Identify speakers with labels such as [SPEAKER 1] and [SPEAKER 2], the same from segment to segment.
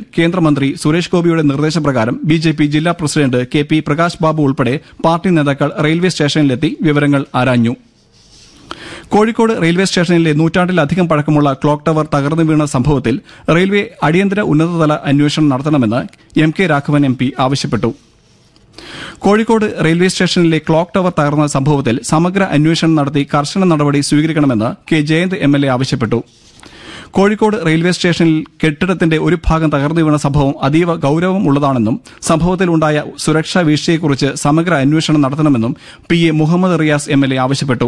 [SPEAKER 1] കേന്ദ്രമന്ത്രി സുരേഷ് ഗോപിയുടെ നിർദ്ദേശപ്രകാരം ബി ജെ പി ജില്ലാ president K P Prakash Babu ഉൾപ്പെടെ പാർട്ടി നേതാക്കൾ റെയിൽവേ സ്റ്റേഷനിലെത്തി വിവരങ്ങൾ ആരാഞ്ഞു കോഴിക്കോട് റെയിൽവേ സ്റ്റേഷനിലെ നൂറ്റാണ്ടിലധികം പഴക്കമുള്ള ക്ലോക്ക് ടവർ തകർന്നു വീണ സംഭവത്തിൽ റെയിൽവേ അടിയന്തര ഉന്നതതല അന്വേഷണം നടത്തണമെന്ന് M K Raghavan M P ആവശ്യപ്പെട്ടു കോഴിക്കോട് റെയിൽവേ സ്റ്റേഷനിലെ ക്ലോക്ക് ടവർ തകർന്ന സംഭവത്തിൽ സമഗ്ര അന്വേഷണം നടത്തി കർശന നടപടി സ്വീകരിക്കണമെന്ന് K Jayanth M L A ആവശ്യപ്പെട്ടു കോഴിക്കോട് റെയിൽവേ സ്റ്റേഷനിൽ കെട്ടിടത്തിന്റെ ഒരു ഭാഗം തകർന്നു വീണ സംഭവം അതീവ ഗൌരവമുള്ളതാണെന്നും സംഭവത്തിലുണ്ടായ സുരക്ഷാ വീഴ്ചയെക്കുറിച്ച് സമഗ്ര അന്വേഷണം നടത്തണമെന്നും P A Muhammad Riyas M L A ആവശ്യപ്പെട്ടു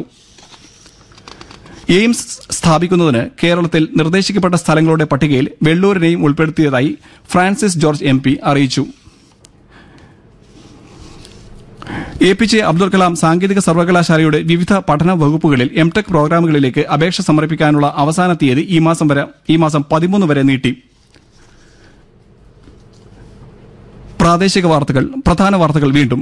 [SPEAKER 1] എയിംസ് സ്ഥാപിക്കുന്നതിന് കേരളത്തിൽ നിർദ്ദേശിക്കപ്പെട്ട സ്ഥലങ്ങളുടെ പട്ടികയിൽ വെള്ളൂരിനെയും ഉൾപ്പെടുത്തിയതായി ഫ്രാൻസിസ് ജോർജ് എം പി അറിയിച്ചു A P J Abdul Kalam സാങ്കേതിക സർവകലാശാലയുടെ വിവിധ പഠന വകുപ്പുകളിൽ എം ടെക് പ്രോഗ്രാമുകളിലേക്ക് അപേക്ഷ സമർപ്പിക്കാനുള്ള അവസാന തീയതി ഈ മാസം വരെ ഈ മാസം പതിമൂന്ന് വരെ നീട്ടി പ്രാദേശിക വാർത്തകൾ പ്രധാന വാർത്തകൾ വീണ്ടും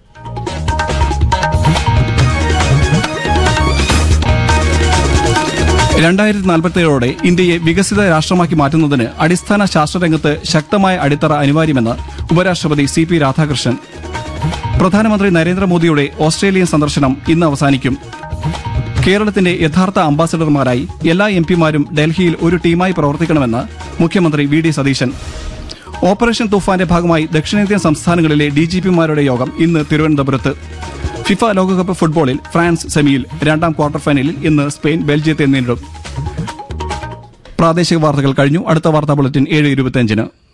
[SPEAKER 1] രണ്ടായിരത്തി നാൽപ്പത്തേഴോടെ ഇന്ത്യയെ വികസിത രാഷ്ട്രമാക്കി മാറ്റുന്നതിന് അടിസ്ഥാന ശാസ്ത്രരംഗത്ത് ശക്തമായ അടിത്തറ അനിവാര്യമെന്ന് ഉപരാഷ്ട്രപതി സി പി രാധാകൃഷ്ണൻ പ്രധാനമന്ത്രി നരേന്ദ്രമോദിയുടെ ഓസ്ട്രേലിയൻ സന്ദർശനം ഇന്ന് അവസാനിക്കും കേരളത്തിന്റെ യഥാർത്ഥ അംബാസഡർമാരായി എല്ലാ എം പിമാരും ഡൽഹിയിൽ ഒരു ടീമായി പ്രവർത്തിക്കണമെന്ന് മുഖ്യമന്ത്രി വി ഡി സതീശൻ ഓപ്പറേഷൻ തുഫാന്റെ ഭാഗമായി ദക്ഷിണേന്ത്യൻ സംസ്ഥാനങ്ങളിലെ ഡിജിപിമാരുടെ യോഗം ഇന്ന് തിരുവനന്തപുരത്ത് ഫിഫ ലോകകപ്പ് ഫുട്ബോളിൽ ഫ്രാൻസ് സെമിയിൽ രണ്ടാം ക്വാർട്ടർ ഫൈനലിൽ ഇന്ന് സ്പെയിൻ ബെൽജിയത്തെ നേരിടും പ്രാദേശിക വാർത്തകൾ കഴിഞ്ഞു അടുത്ത വാർത്താ ബുള്ളറ്റിൻ ഏഴ് ഇരുപത്തിയഞ്ചിന്